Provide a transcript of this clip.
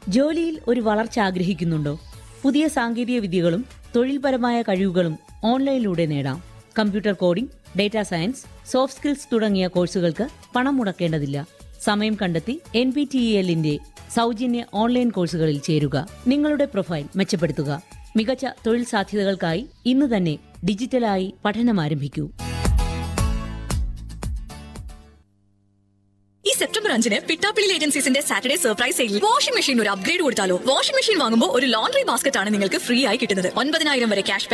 ജോലിയിൽ ഒരു വളർച്ച ആഗ്രഹിക്കുന്നുണ്ടോ പുതിയ സാങ്കേതിക വിദ്യകളും തൊഴിൽപരമായ കഴിവുകളും ഓൺലൈനിലൂടെ നേടാം computer coding data science soft skills തുടങ്ങിയ കോഴ്സുകൾക്ക് പണം മുടക്കേണ്ടതില്ല സമയം കണ്ടെത്തി എൻ പി ടി എല്ലിന്റെ സൗജന്യ ഓൺലൈൻ കോഴ്സുകളിൽ ചേരുക നിങ്ങളുടെ പ്രൊഫൈൽ മെച്ചപ്പെടുത്തുക മികച്ച തൊഴിൽ സാധ്യതകൾക്കായി ഇന്ന് തന്നെ ഡിജിറ്റലായി പഠനം ആരംഭിക്കൂ ഈ സെപ്റ്റംബർ അഞ്ചിന് പിട്ടാപ്പിള്ളി ഏജൻസീസിന്റെ സാറ്റർഡേ സർപ്രൈസ് സെയിലിൽ വാഷിംഗ് മെഷീൻ ഒരു അപ്ഗ്രേഡ് കൊടുത്താലോ വാഷിംഗ് മെഷീൻ വാങ്ങുമ്പോൾ ഒരു ലോണ്ടറി ബാസ്ക്കറ്റ് ആണ് നിങ്ങൾക്ക് ഫ്രീ ആയി കിട്ടുന്നത് ഒൻപതിനായിരം വരെ ക്യാഷ്